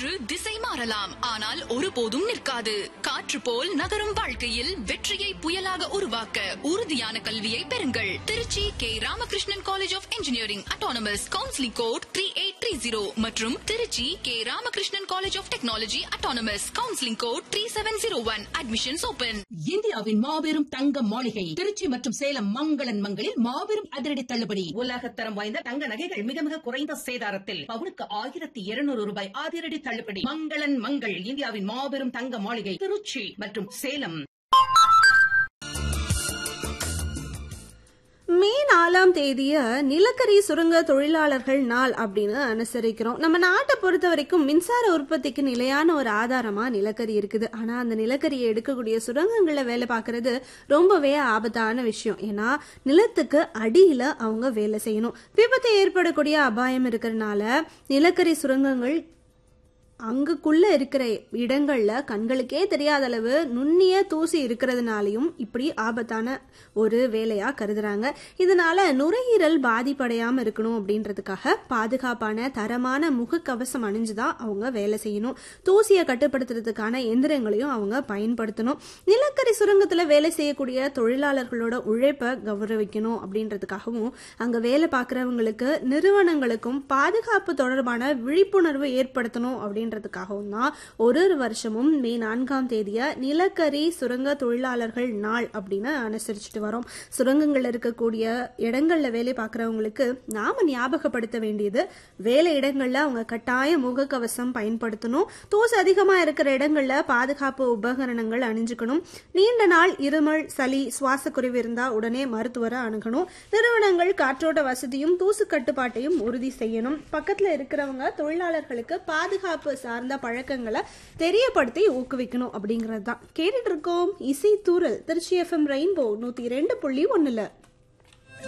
காற்று திசை மாறலாம் ஆனால் ஒருபோதும் நிற்காது காற்று போல் நகரும் வாழ்க்கையில் வெற்றியை புயலாக உருவாக்க உறுதியான கல்வியை பெறுங்கள் Trichy K Ramakrishnan college of engineering autonomous counselling code three eight three zero மற்றும் Trichy K Ramakrishnan college of technology autonomous counselling code three seven zero one admissions open இந்தியாவின் மாபெரும் தங்க மாளிகை திருச்சி மற்றும் சேலம் மங்களன் மங்களில் மாபெரும் அதிரடி தள்ளுபடி உலகத்தரம் வாய்ந்த தங்க நகைகள் மிக மிக குறைந்த சேதாரத்தில் பவுனுக்கு ஆயிரத்தி இருநூறு ரூபாய் அதிரடி தள்ளுபடி மங்களன் மங்கள் இந்தியாவின் மாபெரும் தங்க மாளிகை திருச்சி மற்றும் சேலம் மே நாலாம் தேதிய நிலக்கரி சுரங்க தொழிலாளர்கள் நாள் அப்படின்னு அனுசரிக்கிறோம் நம்ம நாட்டை பொறுத்த வரைக்கும் மின்சார உற்பத்திக்கு நிலையான ஒரு ஆதாரமா நிலக்கரி இருக்குது ஆனா அந்த நிலக்கரியை எடுக்கக்கூடிய சுரங்கங்கள்ல வேலை பார்க்கறது ரொம்பவே ஆபத்தான விஷயம் ஏன்னா நிலத்துக்கு அடியில அவங்க வேலை செய்யணும் விபத்து ஏற்படக்கூடிய அபாயம் இருக்கிறதுனால நிலக்கரி சுரங்கங்கள் அங்குக்குள்ள இருக்கிற இடங்கள்ல கண்களுக்கே தெரியாத அளவு நுண்ணிய தூசி இருக்கிறதுனாலையும் இப்படி ஆபத்தான ஒரு வேலையா கருதுறாங்க இதனால நுரையீரல் பாதிப்படையாம இருக்கணும் அப்படின்றதுக்காக பாதுகாப்பான தரமான முகக்கவசம் அணிஞ்சுதான் அவங்க வேலை செய்யணும் தூசியை கட்டுப்படுத்துறதுக்கான எந்திரங்களையும் அவங்க பயன்படுத்தணும் நிலக்கரி சுரங்கத்துல வேலை செய்யக்கூடிய தொழிலாளர்களோட உழைப்பை கௌரவிக்கணும் அப்படின்றதுக்காகவும் அங்க வேலை பார்க்கறவங்களுக்கு நிறுவனங்களுக்கும் பாதுகாப்பு தொடர்பான விழிப்புணர்வு ஏற்படுத்தணும் அப்படின்றதுக்காகவும் தான் ஒரு ஒரு வருஷமும் மே நான்காம் தேதிய நிலக்கரி சுரங்க தொழிலாளர்கள் நாள் அப்படின்னு அனுசரிச்சுட்டு வரோம் சுரங்கங்கள்ல இருக்கக்கூடிய இடங்கள்ல வேலை பார்க்கறவங்களுக்கு நாம ஞாபகப்படுத்த வேண்டியது வேலை இடங்கள்ல அவங்க கட்டாய முகக்கவசம் பயன்படுத்தணும் தூசு அதிகமா இருக்கிற இடங்கள்ல பாதுகாப்பு உபகரணங்கள் அணிஞ்சுக்கணும் நீண்ட நாள் இருமல் சளி சுவாச குறைவு இருந்தா உடனே மருத்துவரை அணுகணும் நிறுவனங்கள் காற்றோட்ட வசதியும் தூசு கட்டுப்பாட்டையும் உறுதி செய்யணும் பக்கத்துல இருக்கிறவங்க தொழிலாளர்களுக்கு பாதுகாப்பு சார்ந்த பழக்கங்களை தெரியப்படுத்தி ஊக்குவிக்கணும் அப்படிங்கிறது தான் கேட்டுட்டு இருக்கோம் இசை தூரல் திருச்சி எஃப்எம் ரெயின்போ நூத்தி ரெண்டு புள்ளி ஒண்ணுல